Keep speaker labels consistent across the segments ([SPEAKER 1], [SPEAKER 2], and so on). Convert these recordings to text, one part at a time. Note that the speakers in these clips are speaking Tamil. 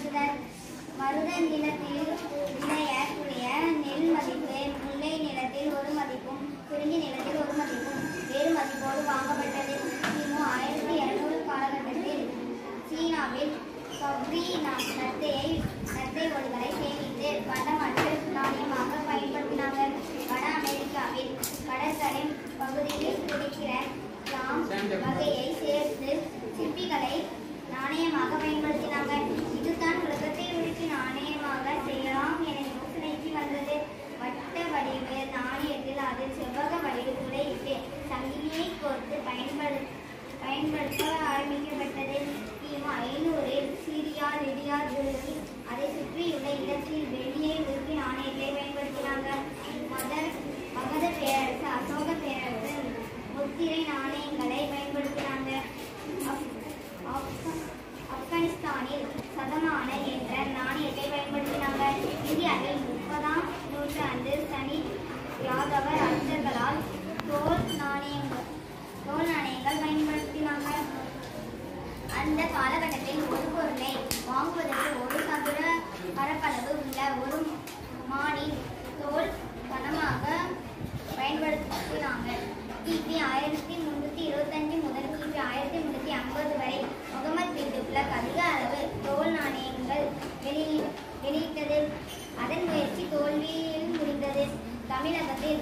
[SPEAKER 1] பேசுதல் மருத நிலத்தில் விளையக்கூடிய நெல் மதிப்பு முல்லை நிலத்தில் ஒரு மதிப்பும் குறிஞ்சி நிலத்தில் ஒரு மதிப்பும் வேறு மதிப்போடு வாங்கப்பட்டது கிமு ஆயிரத்தி இருநூறு காலகட்டத்தில் சீனாவில் கவ்ரி ந- நத்தையை நத்தை ஓடுகளை சேமித்து பண்டமற்று நாணயமாக பயன்படுத்தினார்கள் வட அமெரிக்காவில் கடற்கரை பகுதியில் கிடைக்கிற கிளாம் வகையை சேர்த்து சிப்பிகளை நாணயமாக பயன்படுத்தினாங்க இதுதான் உலகத்தை உருக்கி நாணயமாக செய்யலாம் என யோசனைக்கு வந்தது வட்ட வடிவு நாணயத்தில் அதில் செவ்வக வடிவு துளையிட்டு சங்கிலியை கோர்த்து பயன்படு பயன்படுத்த ஆரம்பிக்கப்பட்டது கிமு ஐநூறில் சிரியா லிடியா துருக்கி அதை சுற்றியுள்ள இடத்தில் வெள்ளியை உருக்கி நாணயத்தை பயன்படுத்தினாங்க மதர் மகத பேரரசு அசோக பேரரசு முத்திரை நாணயங்களை பயன்படுத்தினாங்க அப்- ஆப்கா- ஆப்கானிஸ்தானில் சதமான என்ற நாணயத்தை பயன்படுத்தினாங்க இந்தியாவில் முப்பதாம் நூற்றாண்டு சனி யாதவ அரசர்களால் தோல் நாணயங்கள் தோல் நாணயங்கள் பயன்படுத்தினாங்க அந்த காலகட்டத்தில் ஒரு பொருளை வாங்குவதற்கு ஒரு சதுர பரப்பளவு உள்ள ஒரு மானின் தோல் பணமாக பயன்படுத்தினாங்க கிபி ஆயிரத்தி முன்னூத்தி இருபத்தஞ்சு முதல் கிபி ஆயிரத்தி முன்னூத்தி ஐம்பது வரை முகமது பின் துக்ளக் அதிக அளவு தோல் நாணயங்கள் வெளியி வெளியிட்டது அதன் முயற்சி தோல்வியில் முடிந்தது தமிழகத்தில்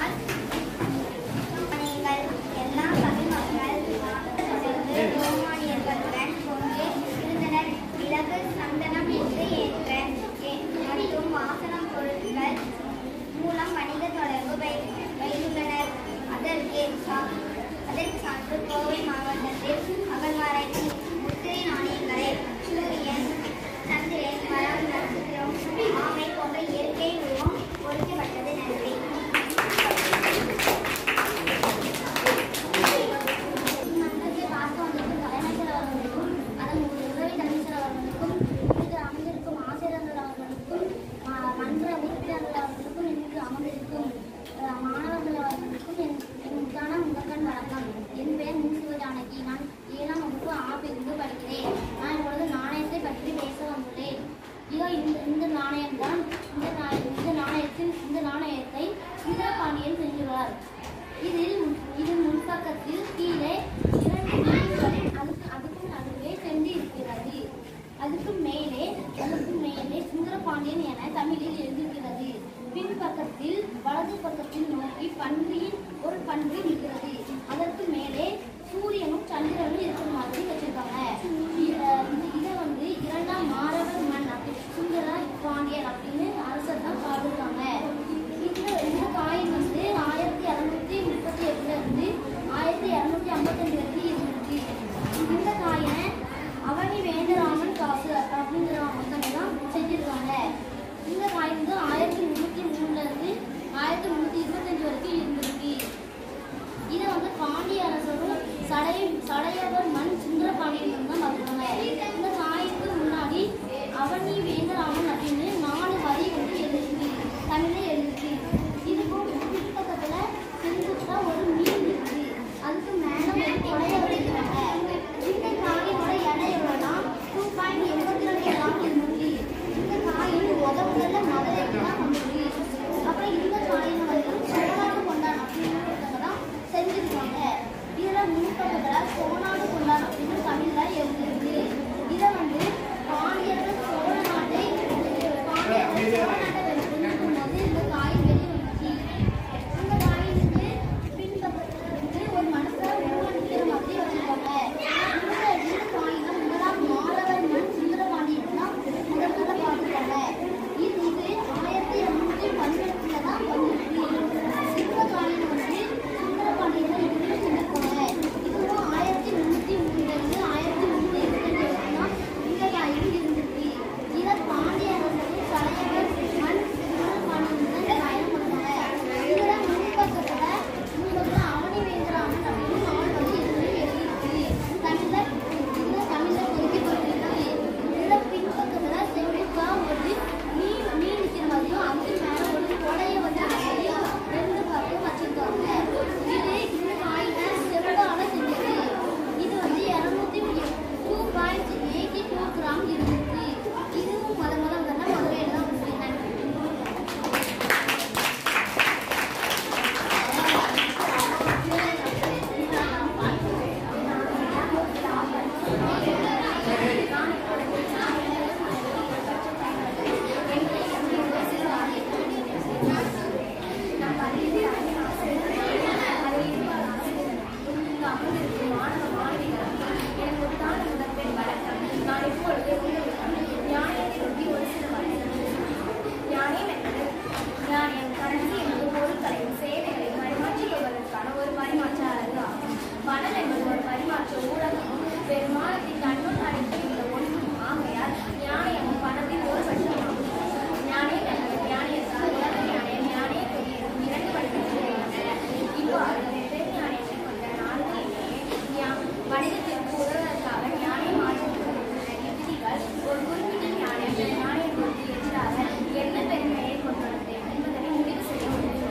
[SPEAKER 1] நாணயங்கள் எல்லா தமிழ் மக்கள் தொடர்ந்து ரோமானியர்களுடன் கொண்டு இருந்தனர் மிளகு சந்தனம் என்று என்ற எ- மற்றும் வாசனம் பொருட்கள் மூலம் வணிக தொடர்பு வை- வைத்துள்ளனர் அதற்கு சா- அதற்கு சான்று கோவை மாவட்டத்தில் அகழ்வாராய்ச்சி முத்திரை நாணயங்களை சூரியன் சந்திரன் மரம் நட்சத்திரம் ஆமை போன்ற இயற்கை உருவம் பொறிக்கப்பட்டது நன்றி மன்னத்தை பார்க்க வந்திருக்கும் தலைமைச்சர் அவர்களுக்கும் அதன் உதவி தலைமைச்சர் அவர்களுக்கும் இங்கு அமைந்திருக்கும் ஆசிரியர்கள் அவர்களுக்கும் மா- மன்ற உறுப்பினர்கள் அவர்களுக்கும் இங்கு அமர்ந்திருக்கும் அஹ், மாணவர்கள் அவர்களுக்கும் என் என் முத்தான முதற்கண் வணக்கம் என் பெயர் மு சிவஜானகி நான் ஏழாம் வகுப்பு ஆ பிரிவு படிக்கிறேன் நான் இப்பொழுது நாணயத்தை பற்றி பேச வந்துள்ளேன் இதோ இந்த இந்த நாணயம் தான் இந்த நா- இந்த நாணயத்தில் இந்த நாணயத்தை சுந்தரபாண்டியன் செஞ்சுள்ளார் இதில் இது முன்பக்கத்தில் கீழே இரண்டு மீன்கள் அதுக்கு அதுக்கும் நடுவே சென்று இருக்கிறது அதுக்கு மேலே அதுக்கு மேலே சுந்தரபாண்டியன் என தமிழில் எழுதியிருக்கிறது பின்பக்கத்தில் வலது பக்கத்தில் நோக்கி பன்றியின் ஒரு பன்றி நிற்கிறது அதற்கு மேலே சூரியனும் சந்திரனும் இருக்கிற மாதிரி வச்சிருக்காங்க இ- அஹ் இது- இதை வந்து இரண்டாம் மாறவர் மன் அப்படி சுந்தர பாண்டியன் அப்படின்னு அரசர் தான் பாடுறாங்க இந்த இந்த காயின் வந்து ஆயிரத்தி இரநூத்தி முப்பத்தி எட்டுல இருந்து ஆயிரத்தி இரநூத்தி ஐம்பத்தஞ்சு வரைக்கும் இருந்துச்சு இந்த காயினை அவனி வேந்தராமன் காசு அப்படிங்கிற ஒருத்தங்க தான் செஞ்சிருக்காங்க இந்த காயின் வந்து ஆயிரத்தி முன்னூத்தி மூணுல இருந்து ஆயிரத்தி முன்னூத்தி இருபத்தஞ்சு வரைக்கும் இருந்திருக்கு இதை வந்து பாண்டிய அரசரும் சடை சடையவர் மண் சுந்தர பாண்டியன் தான் பார்த்துருக்காங்க இந்த காயினுக்கு முன்னாடி அவனி வேந்தராமன் அப்படின்னு நாலு வரி வந்து எழுதிருக்கு தமிழ்ல எழுதிருக்கு இதுக்கும் பின்பக்கத்துல செங்குத்தா ஒரு மீன் இருக்குது அதுக்கு மேல ஒரு கொடைய வச்சிருக்காங்க இந்த காயினோட எடை எவ்வளோனா டூ பாயிண்ட் எண்பத்தி ரெண்டு கிராம் இருந்துச்சு இந்த காயின் முத முதல்ல மதுரைக்கு தான் வந்துச்சு அப்புறம் இந்த காயினை வந்து சோனாடு கொண்டான் அப்படின்னு ஒருத்தவங்க தான் செஞ்சிருக்காங்க இதுல முன்பக்கத்துல சோனாடு கொண்டான்
[SPEAKER 2] அமர்ந்திருக்கும் மாணவ மாணவிகளுக்கு எனக்கு ஒரு தான முதற்கை வணக்கம் நான் இப்பொழுது உங்களிடம் நியாயத்தை ஒட்டி ஒரு சில வார்த்தைகள் நியாயம் என்பது நியாயம் கரன்சி என்பது பொருட்களையும் சேவைகளையும் பரிமாற்றிக் கொள்வதற்கான ஒரு பரிமாற்ற அலகு ஆகும் பணம் என்பது ஒரு பரிமாற்ற ஊடகமும் பெருமானத்தின் கண்ணுள் அடங்கியுள்ள ஒன்றும் ஆகையால் நியாயமும் பணத்தின் ஒரு பட்சமாகும் ஞானேன் என்பது ஞானியத்தால் உலக ஞானேன் ஞானே கொடியதும் இரண்டு படிப்புகள் உள்ளன இவ்வாறு வெவ்வேறு ஞானத்தை கொண்ட நாடுகளிலேயே ஞா- வணிகத்திற்கு உதவுவதற்காக ஞானே மாற்றப்பட்டுள்ள யுக்திகள் ஒரு குறிப்பிட்ட ஞானம் ஞானத்திற்கு எதிராக என்ன பெருமையை கொண்டுள்ளது என்பதனை முடிவு செய்ய முடியும்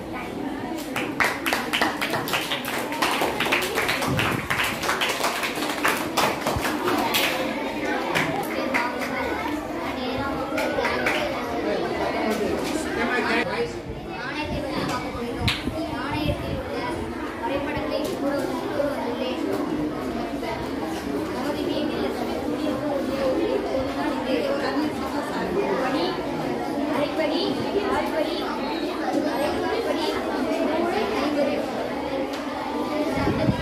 [SPEAKER 1] நாணயத்தை பற்றி பார்க்க போகிறோம் நாணயத்தில் உள்ள வரைபடங்களை கூற கூறுவதில்லை நமது வீட்டில் இருக்கக்கூடிய படி அரைப்படி ஆழ்படி அரைப்படி மூணு ஐம்பது